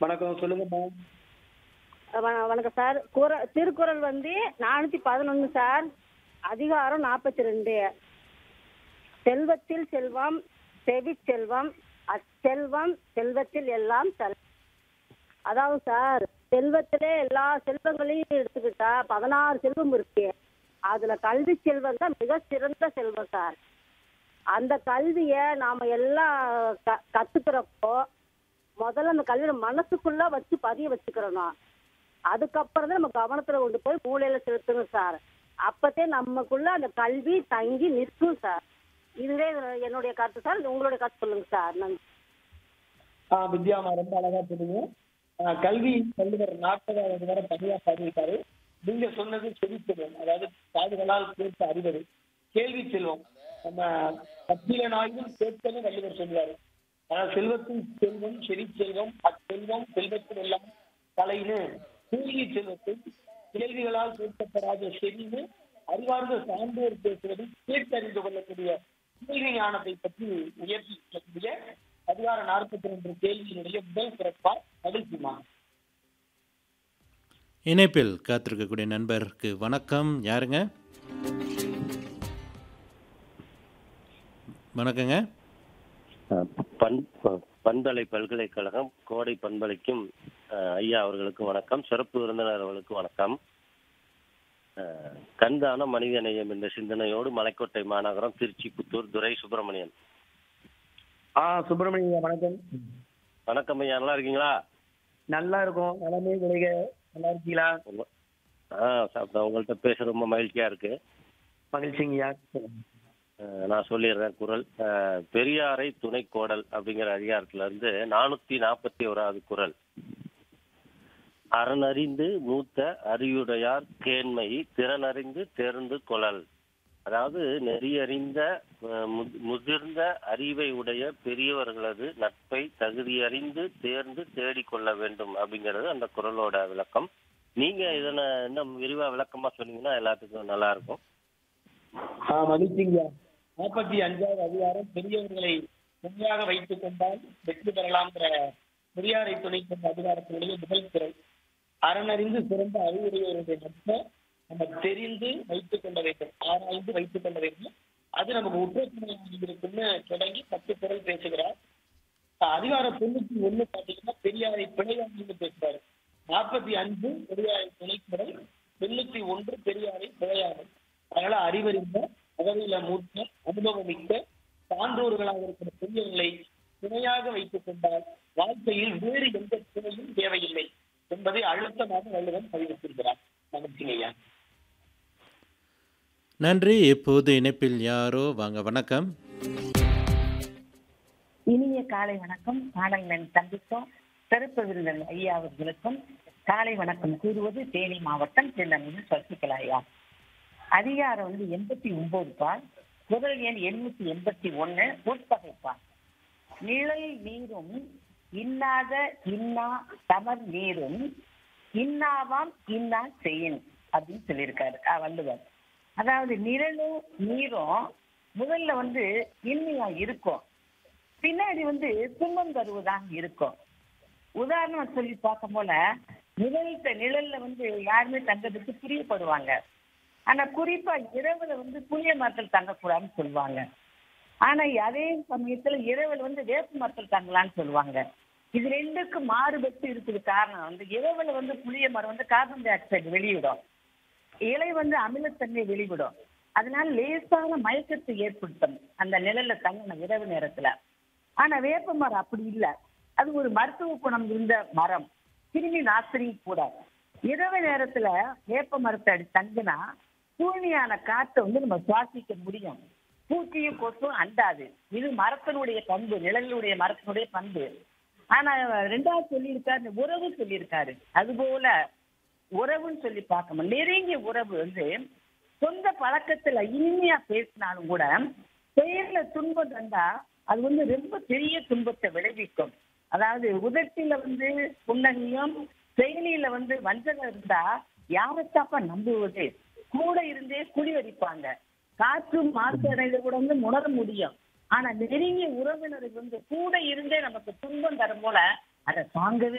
வணக்கம் சொல்லுங்கம்மா வ- வணக்கம் சார் குர திருக்குறள் வந்து நானூற்றி பதினொன்று சார் அதிகாரம் நாற்பத்தி ரெண்டு செல்வத்தில் செல்வம் செவி செல்வம் அச்செல்வம் செல்வத்தில் எல்லாம் செல் அதாவது சார் செல்வத்திலே எல்லா செல்வங்களையும் எடுத்துக்கிட்டா பதினாறு செல்வம் இருக்கு அதுல கல்வி செல்வம் தான் மிக சிறந்த செல்வம் சார் அந்த கல்வியை நாம எல்லாம் க கத்துக்கிறப்போ முதல்ல அந்த கல்வியை மனசுக்குள்ள வச்சு பதிய வச்சுக்கிறணும் அதுக்கப்புறம் தான் நம்ம கவனத்துல கொண்டு போய் மூளையில செலுத்தணும் சார் அப்பத்தே நமக்குள்ள அந்த கல்வி தங்கி நிற்கும் சார் இதுவே என்னுடைய கருத்து சார் உங்களுடைய கருத்து சொல்லுங்க சார் நன்றி ஆ வித்யாமா ரொம்ப அழகா சொன்னீங்க ஆ, கல்வி வள்ளுவர் நாற்பதாவது வரை தனியா பாடியிருக்காரு நீங்க சொன்னது செவி செல்வம் அதாவது காதுகளால் கேட்டு அறிவது கேள்வி செல்வம் நம்ம பத்திரனாயும் கேட்பது வள்ளுவர் சொல்லுவாரு அதாவது செல்வத்தின் செல்வம் செவி செல்வம் அச்செல்வம் செல்வத்தில் எல்லாம் கலைன்னு கேள்வி செல்வத்தை கேள்விகளால் கேட்கப்படாத செவின்னு அறிவார்ந்த சான்றோர் பேசுவது கேட்டு அறிந்து கொள்ளக்கூடிய கேள்வி ஞானத்தை பற்றி உயர்த்தி சொல்லக்கூடிய அதிகார நாற்பத்தி ரெண்டு கேள்வியினுடைய முதல் பிறப்பா மகிழ்ச்சிமா இணைப்பில் காத்திருக்கக்கூடிய நண்பருக்கு வணக்கம் யாருங்க வணக்கங்க அஹ் பண் ப- பண்பலை பல்கலைக்கழகம் கோடை பண்பலைக்கும் அஹ், ஐயா அவர்களுக்கும் வணக்கம் சிறப்பு விருந்தினர் அவர்களுக்கும் வணக்கம் அஹ், கண்தான மனித நேயம் என்ற சிந்தனையோடு மலைக்கோட்டை மாநகரம் திருச்சி புத்தூர் துரை சுப்பிரமணியன் ஆ சுப்பிரமணிய வணக்கம் வணக்கம் ஐயா நல்லா இருக்கீங்களா நல்லா இருக்கும் நலமே விளைக நல்லா இருக்கீங்களா உங்க- ஆ சாப்பிட்டேன் உங்கள்கிட்ட பேச ரொம்ப மகிழ்ச்சியா இருக்கு மகிழ்ச்சிங்கய்யா அஹ், நான் சொல்லிடுறேன் குரல் அஹ், பெரியாரை துணை கோடல் அப்படிங்கிற அதிகாரத்துல இருந்து நானூத்தி நாற்பத்தி ஓராவது குரல் அறனறிந்து மூத்த அறிவுடையார் கேண்மை திறனறிந்து தேர்ந்து கொளல் அதாவது நெறியறிந்த அஹ், மு- முதிர்ந்த அறிவை உடைய பெரியவர்களது நட்பை தகுதியறிந்து தேர்ந்து தேடிக்கொள்ள வேண்டும் அப்படிங்கிறது அந்த குரலோட விளக்கம் நீங்க இதனை இன்னும் விரிவா விளக்கமா சொன்னீங்கன்னா எல்லாத்துக்கும் நல்லா இருக்கும் ஆ மகிழ்ச்சிங்கய்யா நாற்பத்தி அஞ்சாவது அதிகாரம் பெரியவர்களை துணையாக வைத்துக் கொண்டால் வெற்றி பெறலாம்ங்கிற பெரியாரை துணை கொண்ட அதிகாரத்தினுடைய முதல் குரல் அறனறிந்து சிறந்த அறிவுடையவருடைய நட்பை நம்ம தெரிந்து வைத்துக் கொள்ள வேண்டும் ஆராய்ந்து வைத்துக் கொள்ள வேண்டும் அது நமக்கு உற்றத்துணையாக இருக்குன்னு தொடங்கி பத்து குரல் பேசுகிறார் அதிகாரம் தொண்ணூத்தி ஒண்ணு பாத்தீங்கன்னா பெரியாரை பிழையாமல் பேசுறாரு நாற்பத்தி அஞ்சு பெரியாரை துணைக்குரல் தொண்ணூத்தி ஒன்று பெரியாரை பிழையாமல் அதனால அறிவறிந்த அகவில மூத்த அனுபவமிக்க சான்றோர்களாக இருக்கிற பெரியவர்களை துணையாக வைத்துக் கொண்டால் வாழ்க்கையில் வேறு எந்த துணையும் தேவையில்லை என்பதை அழுத்தமாக வள்ளுவன் பதிவிட்டிருக்கிறார் மகிழ்ச்சிங்கய்யா நன்றி இப்போது இணைப்பில் யாரோ வாங்க வணக்கம் இனிய காலை வணக்கம் பாடல்கள் சந்தித்தோம் சிறப்பு விருந்தினர் ஐயா அவர்களுக்கும் காலை வணக்கம் கூறுவது தேனி மாவட்டம் செல்லமின் சசிகலா ஐயா அதிகாரம் வந்து எண்பத்தி ஒன்பது பால் குரல் எண் எண்ணூத்தி எண்பத்தி ஒண்ணு உட்பகைப்பான் நிழல் நீரும் இன்னாத இன்னா தமர் நீரும் இன்னாவாம் இன்னா செய்யின் அப்படின்னு சொல்லியிருக்காரு அஹ் வள்ளுவர் அதாவது நிழலும் நீரும் முதல்ல வந்து இன்மையா இருக்கும் பின்னாடி வந்து துன்பம் தருவதாக இருக்கும் உதாரணம் சொல்லி பார்க்கும் போல நிழல்ல நிழல்ல வந்து யாருமே தங்கறதுக்கு பிரியப்படுவாங்க ஆனா குறிப்பா இரவுல வந்து புளிய மரத்தில் தங்கக்கூடாதுன்னு சொல்லுவாங்க ஆனா அதே சமயத்துல இரவுல வந்து வேப்ப மரத்தில் தங்கலாம்னு சொல்லுவாங்க இது ரெண்டுக்கும் மாறுபட்டு இருக்குது காரணம் வந்து இரவுல வந்து புளிய மரம் வந்து கார்பன் டை ஆக்சைடு வெளியிடும் இலை வந்து அமிலத்தன்மை வெளிவிடும் அதனால லேசான மயக்கத்தை ஏற்படுத்தும் அந்த நிழல்ல தங்கின இரவு நேரத்துல ஆனா வேப்ப மரம் அப்படி இல்ல அது ஒரு மருத்துவ குணம் இருந்த மரம் கிருமி நாசினி கூட இரவு நேரத்துல வேப்ப மரத்தை அடி தங்கினா தூய்மையான காற்றை வந்து நம்ம சுவாசிக்க முடியும் பூச்சியும் கொசும் அண்டாது இது மரத்தினுடைய பண்பு நிழலுடைய மரத்தினுடைய பண்பு ஆனா ரெண்டாவது சொல்லியிருக்காரு இந்த உறவு சொல்லியிருக்காரு அதுபோல உறவுன்னு சொல்லி பார்க்கணும் நெருங்கிய உறவு வந்து சொந்த பழக்கத்துல இனிமையா பேசினாலும் கூட செயல்ல துன்பம் தந்தா அது வந்து ரொம்ப பெரிய துன்பத்தை விளைவிக்கும் அதாவது உதட்டில வந்து புன்னகையும் செயலியில வந்து வஞ்சகம் இருந்தா யாரைத்தாப்பா நம்புவது கூட இருந்தே குழி வடிப்பாங்க காற்றும் மாசு அடைந்த கூட வந்து உணர முடியும் ஆனா நெருங்கிய உறவினருக்கு வந்து கூட இருந்தே நமக்கு துன்பம் தரும் போல அதை தாங்கவே